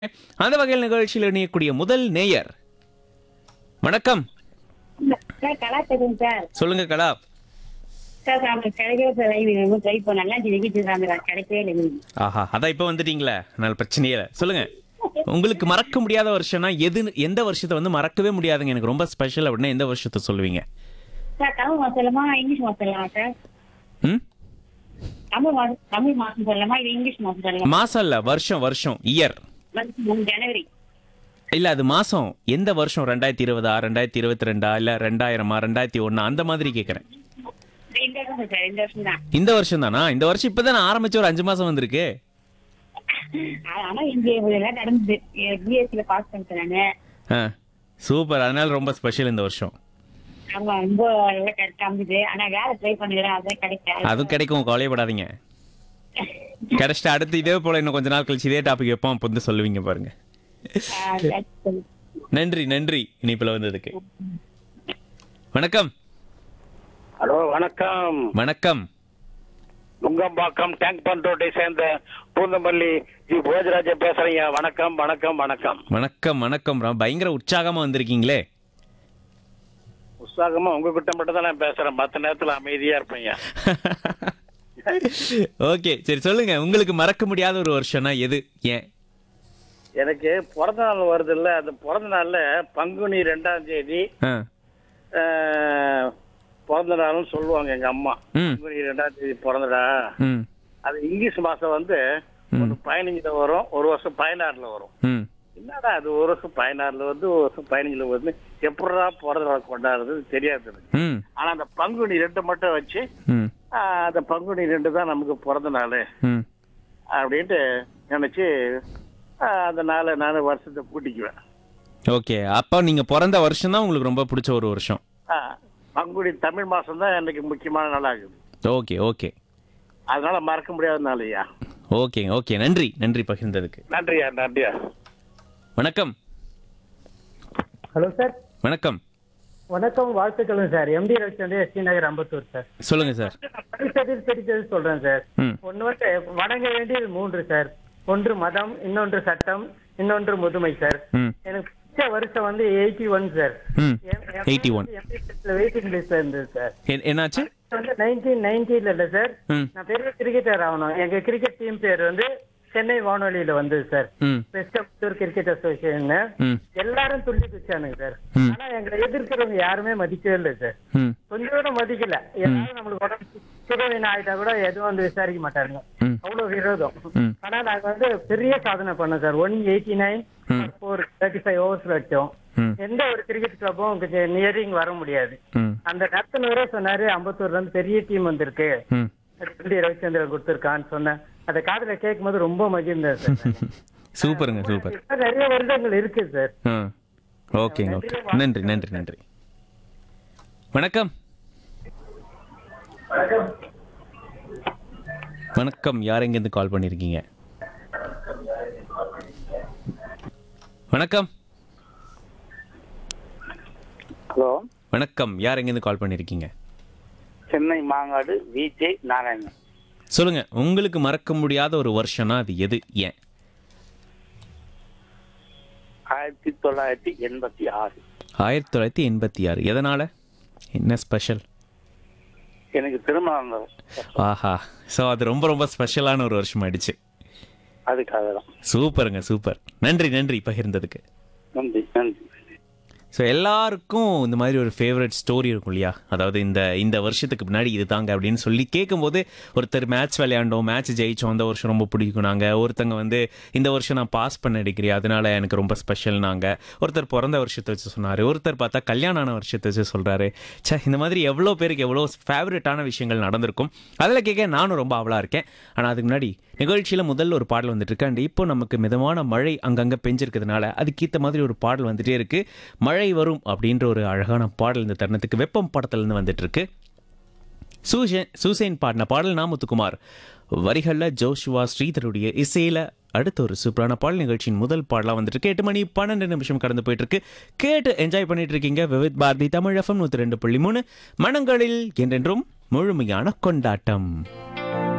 அந்த வகையில் நிகழ்ச்சியில் இணையக்கூடிய முதல் நேயர் வணக்கம் சார் கலா தெரியும் சார் சொல்லுங்க கலா சார் அவங்க கிடைக்கவே சார் லைவ் ட்ரை பண்ண நல்லா நினைக்கிட்டு கிடைக்கவே இல்லை ஆஹா அதான் இப்போ வந்துட்டீங்களே அதனால பிரச்சனையே இல்லை சொல்லுங்க உங்களுக்கு மறக்க முடியாத வருஷம்னா எது எந்த வருஷத்தை வந்து மறக்கவே முடியாதுங்க எனக்கு ரொம்ப ஸ்பெஷல் அப்படின்னா எந்த வருஷத்தை சொல்லுவீங்க சார் தமிழ் மாசம் சொல்லலாமா இங்கிலீஷ் மாசம் சொல்லலாமா சார் ம் தமிழ் மாசம் தமிழ் மாசம் சொல்லலாமா இது இங்கிலீஷ் மாசம் சொல்லலாமா மாசம் இல்ல வருஷம் வருஷம் இயர் வந்து மூணு ஜனவரி இல்ல அது மாசம் எந்த வருஷம் ரெண்டாயிரத்தி இருபதா ரெண்டாயிரத்தி இருபத்தி ரெண்டா இல்ல ரெண்டாயிரமா ரெண்டாயிரத்தி ஒண்ணா அந்த மாதிரி கேக்குறேன் ரெண்டு வருஷம் சார் ரெண்டு வருஷம் தான் இந்த வருஷம் தானா இந்த வருஷம் இப்பதான் ஆரம்பிச்சு ஒரு அஞ்சு மாசம் வந்திருக்கு ஆனா இங்க எல்லாம் நடந்தது பிஎஸ்சில பாஸ் பண்ணிட்டேன் நானு ஆ சூப்பர் அதனால ரொம்ப ஸ்பெஷல் இந்த வருஷம் ஆமா ரொம்ப நல்லா கிடைக்க அமைஞ்சது ஆனா வேலை ட்ரை பண்ணுறேன் அதான் கிடைக்காது அதுவும் கிடைக்கும் கவலையப்படாதீங்க கிடைச்சிட்டு அடுத்து இதே போல இன்னும் கொஞ்ச நாள் கழிச்சு இதே டாபிக் வைப்போம் அப்போ வந்து சொல்லுவீங்க பாருங்க நன்றி நன்றி இனிப்புல வந்ததுக்கு வணக்கம் ஹலோ வணக்கம் வணக்கம் நுங்கம்பாக்கம் டேங்க் பண்ட் ரோட்டை சேர்ந்த பூந்தமல்லி ஜி போஜராஜ பேசுறீங்க வணக்கம் வணக்கம் வணக்கம் வணக்கம் வணக்கம் ராம். பயங்கர உற்சாகமா வந்திருக்கீங்களே உற்சாகமா உங்ககிட்ட மட்டும் தான் நான் பேசுறேன் மத்த நேரத்துல அமைதியா இருப்பீங்க ஓகே சரி சொல்லுங்க உங்களுக்கு மறக்க முடியாத ஒரு வருஷம்னா எது ஏன் எனக்கு பிறந்த நாள் வருது இல்ல அந்த பிறந்த நாள்ல பங்குனி ரெண்டாம் தேதி ஆ அஹ், பிறந்த நாள்னு சொல்லுவாங்க எங்க அம்மா ம் பங்குனி ரெண்டாம் தேதி பிறந்தடா ம் அது இங்கிலீஷ் மாசம் வந்து ஒரு பதினஞ்சுல வரும் ஒரு வருஷம் பதினாறுல வரும் ம் என்னடா அது ஒரு வருஷம் பதினாறுல வந்து ஒரு வருஷம் பதினஞ்சுல வருது எப்படா பிறந்த நாள் கொண்டாடுறது தெரியாது எனக்கு. ம் ஆனா அந்த பங்குனி ரெண்டு மட்டும் வச்சு ம் ஆஹ், அந்த பங்குனி ரெண்டு தான் நமக்கு பிறந்த நாள் ம் அப்படின்ட்டு நினைச்சு ஆஹ், அந்த நாளை நான் வருஷத்தை கூட்டிக்குவேன் ஓகே அப்போ நீங்க பிறந்த வருஷம் தான் உங்களுக்கு ரொம்ப பிடிச்ச ஒரு வருஷம் ஆஹ், பங்குனி தமிழ் மாசம் தான் எனக்கு முக்கியமான நாளாகுது ஓகே ஓகே அதனால மறக்க முடியாத நாளையா ஓகே ஓகே நன்றி நன்றி பகிர்ந்ததுக்கு நன்றியா நன்றியா வணக்கம் ஹலோ சார் வணக்கம் வணக்கம் வாழ்த்துக்களும் sir MD Ravichandra ST Nagar Ambattur sir சொல்லுங்க சார் படித்தது படித்தது சொல்றேன் சார் ம் ஒன்று வந்து வணங்க வேண்டியது மூன்று சார் ஒன்று மதம் இன்னொன்று சட்டம் இன்னொன்று முதுமை சார் ம் எனக்கு பிடிச்ச வருஷம் வந்து எயிட்டி ஒன் சார் ம் எயிட்டி ஒன் வெயிட்டிங் லிஸ்ட்ல இருந்தது சார் என்னாச்சு வந்து நைன்டீன் நைன்டில இல்ல சார் ம் நான் பெரிய கிரிக்கெட்டர் ஆகணும் எங்க கிரிக்கெட் டீம் பேர் வந்து சென்னை வானொலியில வந்தது சார் ம் வெஸ்ட் அம்பத்தூர் கிரிக்கெட் அசோசியேஷன் ம் எல்லாரும் துள்ளி குச்சானுங்க சார் ம். ஆனா எங்களை எதிர்க்கிறவங்க யாருமே மதிக்கவே இல்லை சார் ம் கொஞ்சம் கூட மதிக்கல எல்லாரும் நம்மளுக்கு உடம்பு சுகவீனம் ஆயிட்டா கூட எதுவும் வந்து விசாரிக்க மாட்டாருங்க ம் அவ்வளவு விரோதம் ம் ஆனா நாங்க வந்து பெரிய சாதனை பண்ணோம் சார் ஒன் எயிட்டி நைன் ம். ஃபோர் தேர்ட்டி ஃபைவ் ஓவர்ஸ்ல வச்சோம் ம் எந்த ஒரு கிரிக்கெட் கிளப்பும் கொஞ்சம் நியரிங் வர முடியாது ம் அந்த நடத்துனரே சொன்னாரு அம்பத்தூர்ல இருந்து பெரிய டீம் வந்திருக்கு ம் டி ரவிச்சந்திரன் கொடுத்துருக்கான்னு சொன்னேன் அதை காதுல கேட்கும் போது ரொம்ப மகிழ்ந்தேன் சார் நானு. சூப்பருங்க சூப்பர் இப்ப நிறைய வருடங்கள் இருக்கு சார் ஆ ஓகேங்க ஓகே நன்றி நன்றி நன்றி வணக்கம் வணக்கம் யார் எங்கேருந்து கால் பண்ணியிருக்கீங்க வணக்கம் ஹலோ வணக்கம் யார் எங்கேருந்து கால் பண்ணியிருக்கீங்க சென்னை மாங்காடு விஜய் நாராயணன் சொல்லுங்க உங்களுக்கு மறக்க முடியாத ஒரு வருஷம்னா அது எது ஏன் ஆயிரத்தி தொள்ளாயிரத்தி எண்பத்தி ஆறு ஆயிரத்தி தொள்ளாயிரத்தி எண்பத்தி ஆறு எதனால என்ன ஸ்பெஷல் எனக்கு திருமணம் நடந்தது. ஆஹா ஸோ அது ரொம்ப ரொம்ப ஸ்பெஷலான ஒரு வருஷம் ஆயிடுச்சு அதுக்காக தான் சூப்பருங்க சூப்பர் நன்றி நன்றி பகிர்ந்ததுக்கு நன்றி நன்றி ஸோ எல்லாருக்கும் இந்த மாதிரி ஒரு ஃபேவரட் ஸ்டோரி இருக்கும் இல்லையா அதாவது இந்த இந்த வருஷத்துக்கு முன்னாடி இது தாங்க அப்படின்னு சொல்லி கேட்கும்போது ஒருத்தர் மேட்ச் விளையாண்டோம் மேட்ச் ஜெயிச்சோம் அந்த வருஷம் ரொம்ப பிடிக்கும் நாங்கள் ஒருத்தங்க வந்து இந்த வருஷம் நான் பாஸ் பண்ண டிகிரி அதனால எனக்கு ரொம்ப ஸ்பெஷல் நாங்கள் ஒருத்தர் பிறந்த வருஷத்தை வச்சு சொன்னார் ஒருத்தர் பார்த்தா கல்யாணம் ஆன வருஷத்தை வச்சு சொல்கிறாரு ச்சே இந்த மாதிரி எவ்வளோ பேருக்கு எவ்வளோ ஃபேவரட்டான விஷயங்கள் நடந்திருக்கும் அதில் கேட்க நானும் ரொம்ப அவலாக இருக்கேன் ஆனால் அதுக்கு முன்னாடி நிகழ்ச்சியில் முதல்ல ஒரு பாடல் வந்துட்டு இருக்கு அண்ட் இப்போ நமக்கு மிதமான மழை அங்கங்கே பெஞ்சிருக்கிறதுனால அதுக்கேற்ற மாதிரி ஒரு பாடல் வந்துட்டே இருக்கு மழை வரும் அப்படின்ற ஒரு அழகான பாடல் இந்த தருணத்துக்கு வெப்பம் படத்துலேருந்து வந்துட்டு இருக்கு சூசேன் சூசேன் பாடின பாடல் நாமுத்துக்குமார் வரிகளில் ஜோஷுவா ஸ்ரீதருடைய இசையில் அடுத்த ஒரு சூப்பரான பாடல் நிகழ்ச்சியின் முதல் பாடலாக வந்துட்டு இருக்கு. எட்டு மணி பன்னெண்டு நிமிஷம் கடந்து போயிட்டு இருக்கு கேட்டு என்ஜாய் பண்ணிட்டு இருக்கீங்க விவித் பாரதி தமிழ் எஃப்எம் நூற்றி ரெண்டு புள்ளி மூணு மனங்களில் என்றென்றும் முழுமையான கொண்டாட்டம்